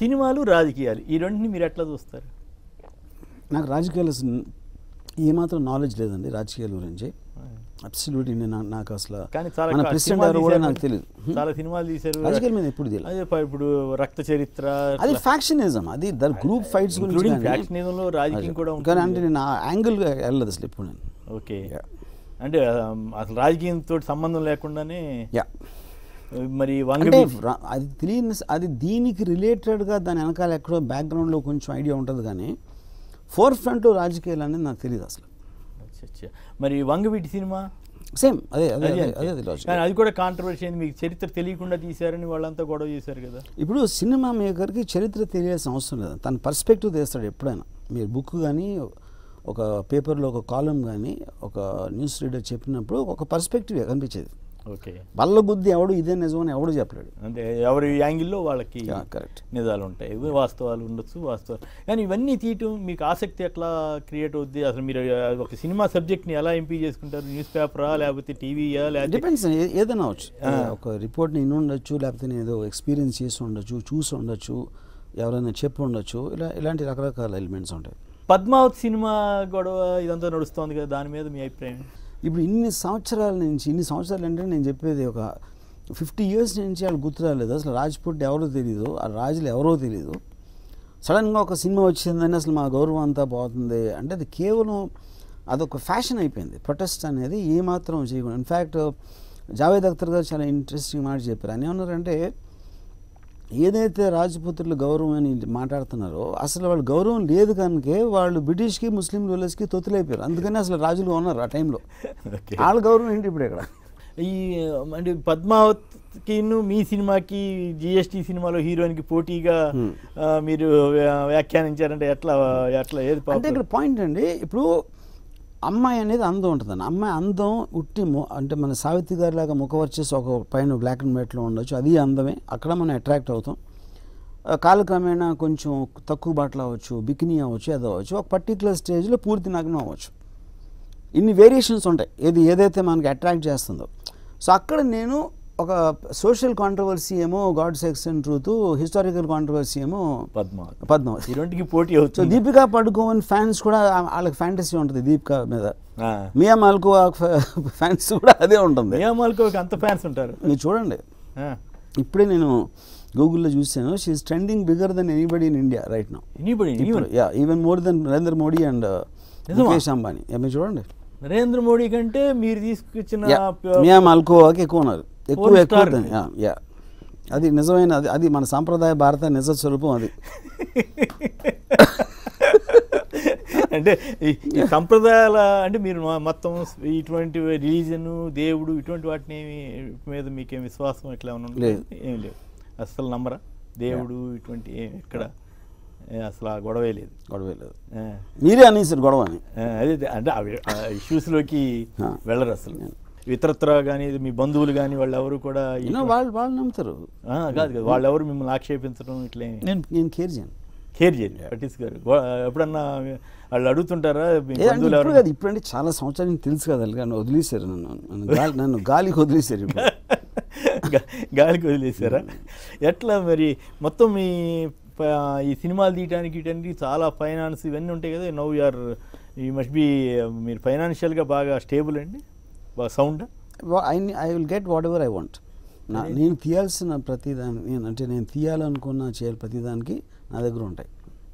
సినిమాలు రాజకీయాలు ఈ రెండింటిని మీరు ఎట్లా చూస్తారు నాకు రాజకీయాలు అసలు ఏమాత్రం నాలెడ్జ్ లేదండి రాజకీయాల గురించి అబ్సల్యూట్లీ నేను నాకు అసలు కానీ చాలా మన కా- ప్రెసిడెంట్ సినిమాలు ఎవరు కూడా తీశారు. నాకు తెలియదు చాలా సినిమాలు తీశారు రాజకీయాల మీద ఎప్పుడు తెలియదు అదే ప- ఇప్పుడు రక్త చరిత్ర అది ఫ్యాక్షనిజం అది దర్ గ్రూప్ ఫైట్స్ గురించి ఇంక్లూడింగ్ కానీ- ఫ్యాక్షనిజంలో రాజకీయం కూడా కానీ ఉంటుంది అంటే నేను ఆ యాంగిల్గా వెళ్ళదు అసలు ఎప్పుడు నేను ఓకే Yeah. అంటే ఆ, అసలు రాజకీయంతో సంబంధం లేకుండానే యా మరి వంగ అంటే రా- అది తెలియని అది దీనికి రిలేటెడ్గా దాని వెనకాల ఎక్కడో బ్యాక్గ్రౌండ్లో కొంచెం ఐడియా ఉంటుంది కానీ ఫోర్ ఫ్రంట్ రాజకీయాలు అనేది నాకు తెలియదు అసలు అచ్చా, అచ్చా. మరి వంగవీటి సినిమా సేమ్ అదే అదే అది అదే అంతే. అదే అది logic. కానీ అది కూడా కాంట్రవర్సీ అయింది మీకు చరిత్ర తెలియకుండా తీశారని వాళ్ళంతా గొడవ చేశారు కదా ఇప్పుడు సినిమా మేకర్కి చరిత్ర తెలియాల్సిన అవసరం లేదు తన పర్స్పెక్టివ్ తెస్తాడు ఎప్పుడైనా మీరు బుక్ కానీ ఒక పేపర్లో ఒక కాలం కానీ ఒక న్యూస్ రీడర్ చెప్పినప్పుడు ఒక పర్స్పెక్టివ్ కనిపించేది ఓకే బల్ల బుద్ధి ఎవడు ఇదే నిజమని ఎవడు చెప్పలేడు అంటే ఎవరి యాంగిల్లో వాళ్ళకి కరెక్ట్ నిజాలు ఉంటాయి ఇవి వాస్తవాలు ఉండొచ్చు వాస్తవాలు కానీ ఇవన్నీ తీయటం మీకు ఆసక్తి ఎట్లా క్రియేట్ అవుద్ది అసలు మీరు ఆ, ఒక సినిమా సబ్జెక్ట్ని ఎలా ఎంపీ చేసుకుంటారు న్యూస్ పేపరా లేకపోతే టీవీయా లేకపోతే డిపెండ్స్ ఏదైనా అవచ్చు ఒక రిపోర్ట్ని ఇన్ని ఉండొచ్చు లేకపోతే నేను ఏదో ఎక్స్పీరియన్స్ చేసి ఉండొచ్చు చూసి ఉండొచ్చు ఎవరైనా చెప్పి ఉండొచ్చు ఇలా ఇలాంటి రకరకాల ఎలిమెంట్స్ ఉంటాయి పద్మావత్ సినిమా గొడవ ఇదంతా నడుస్తోంది కదా దాని మీద మీ అభిప్రాయం ఇప్పుడు ఇన్ని సంవత్సరాల నుంచి ఇన్ని సంవత్సరాలు అంటే నేను చెప్పేది ఒక ఫిఫ్టీ ఇయర్స్ నుంచి వాళ్ళు గుర్తు రాలేదు అసలు రాజ్పుట్ ఎవరో తెలియదు ఆ రాజులు ఎవరో తెలియదు సడన్గా ఒక సినిమా వచ్చిందని అసలు మా గౌరవం అంతా పోతుంది అంటే అది కేవలం అదొక ఫ్యాషన్ అయిపోయింది ప్రొటెస్ట్ అనేది ఏమాత్రం చేయకుండా ఇన్ఫ్యాక్ట్ జావేద్ అఖ్తర్ గారు చాలా ఇంట్రెస్టింగ్ మాట చెప్పారు అని ఏమన్నారంటే ఏదైతే రాజపుత్రులు గౌరవం అని మాట్లాడుతున్నారో అసలు వాళ్ళు గౌరవం లేదు కనుకే వాళ్ళు బ్రిటిష్కి ముస్లిం రూలర్స్కి తొత్తులైపోయారు అందుకని అసలు రాజులు ఉన్నారు ఆ టైంలో ఓకే వాళ్ళ గౌరవం ఏంటి ఇప్పుడు ఇక్కడ ఈ అంటే పద్మావత్కిను మీ సినిమాకి జిఎస్టీ సినిమాలో హీరోయిన్కి పోటీగా ఆ, మీరు వ్యా- వ్యాఖ్యానించారంటే ఎట్లా ఎట్లా ఏది అంటే పాపులర్? ఇక్కడ పాయింట్ అండి ఇప్పుడు అమ్మాయి అనేది అందం ఉంటుందండి అమ్మాయి అందం ఉట్టి మొ- అంటే మన సావిత్రి గారి లాగా ముఖ వచ్చేసి ఒక పైన బ్లాక్ అండ్ వైట్లో ఉండొచ్చు అది అందమే అక్కడ మనం అట్రాక్ట్ అవుతాం ఆ, కాలక్రమేణా కొంచెం తక్కువ బట్టలు అవ్వచ్చు బికినీ అవ్వచ్చు అది అవ్వచ్చు ఒక పర్టికులర్ స్టేజ్లో పూర్తి నగ్నం అవ్వచ్చు ఇన్ని వేరియేషన్స్ ఉంటాయి ఏది ఏదైతే మనకి అట్రాక్ట్ చేస్తుందో సో అక్కడ నేను ఒక సోషల్ కాంట్రవర్సీ ఏమో god sex and truth historical controversy ఏమో పద్మావత్ పద్మావతి ఈ రెండుకి పోటీ సో అవుతుంది దీపికా పడుకోన్ ఫ్యాన్స్ కూడా ఆ- వాళ్ళకి ఫ్యాంటసీ ఉంటుంది దీపికా మీద ఆ. మియా మాల్కో ఫ్యాన్స్ కూడా అదే ఉంటుంది మియా మాల్కోకి అంత ఫ్యాన్స్ ఉంటారు మీరు చూడండి ఆ. ఇప్పుడే నేను గూగుల్లో చూసాను she's trending bigger than anybody in India right now Anybody, ఇప్పుడు even- yeah even more than Narendra Modi and నిజమా? ముఖేష్ అంబానీ యా, మీరు చూడండి నరేంద్ర మోడీ కంటే మీరు తీసుకొచ్చిన యా, ప- మియా మాల్కోవాకి ఎక్కువ ఉన్నారు ఎక్కువ Porn ఎక్కువ star. దాని- యా యా అది నిజమైన అది అది మన సాంప్రదాయ భారత నిజ స్వరూపం అది అంటే ఈ- ఈ సంప్రదాయాల అంటే మీరు మొ- మొత్తం ఇటువంటి రిలీజన్ దేవుడు ఇటువంటి వాటిని ఏమి- మీద మీకేం విశ్వాసం ఎట్లా ఏమైనా ఉందా? లేదు. ఏం లేదు అసలు నమ్మరా దేవుడు ఇటువంటి ఏం- ఎక్కడ ఏ, అసలు ఆ గొడవే లేదు గొడవే లేదు ఆ, మీరే అనేసారు గొడవ అని ఆ, అదే అదే. అంటే అవి ఇష్యూస్లోకి ఆ. వెళ్ళరు అసలు ఇతరత్ర కానీ మీ బంధువులు కానీ వాళ్ళు ఎవరు కూడా యూనో ఇటువంటి- వాళ్ళు వాళ్ళు నమ్ముతారు ఆ, కాదు కాదు వాళ్ళు ఎవరు మిమ్మల్ని ఆక్షేపించడం ఇట్లా ఏమి నేను నేను కేర్ చేయను కేర్ చేయరు పట్టించుకోరు గో- ఎప్పుడన్నా వాళ్ళు అడుగుతుంటారా మీ ఏ అంటే బంధువులు ఇప్పుడు ఎవరు కాదు ఇప్పుడు అంటే చాలా సంవత్సరాలు నీకు తెలుసు కదా నన్ను వదిలేశారు నన్ను నన్ను గాలి నన్ను గాలికి వదిలేశారు ఇప్పుడు గా- గాలికి వదిలేసారా ఎట్లా మరి మొత్తం మీ ప- ఈ సినిమాలు తీయడానికి ఇటన్నీ చాలా ఫైనాన్స్ ఇవన్నీ ఉంటాయి కదా నవ్ యూఆర్ ఈ మస్ట్ బి మీరు ఫైనాన్షియల్గా బాగా స్టేబుల్ అండి బాగా sound I I will get whatever I want నా నేను తీయాల్సిన ప్రతిదాని నేను అంటే నేను తీయాలనుకున్న చేయాలి ప్రతిదానికి నా దగ్గర ఉంటాయి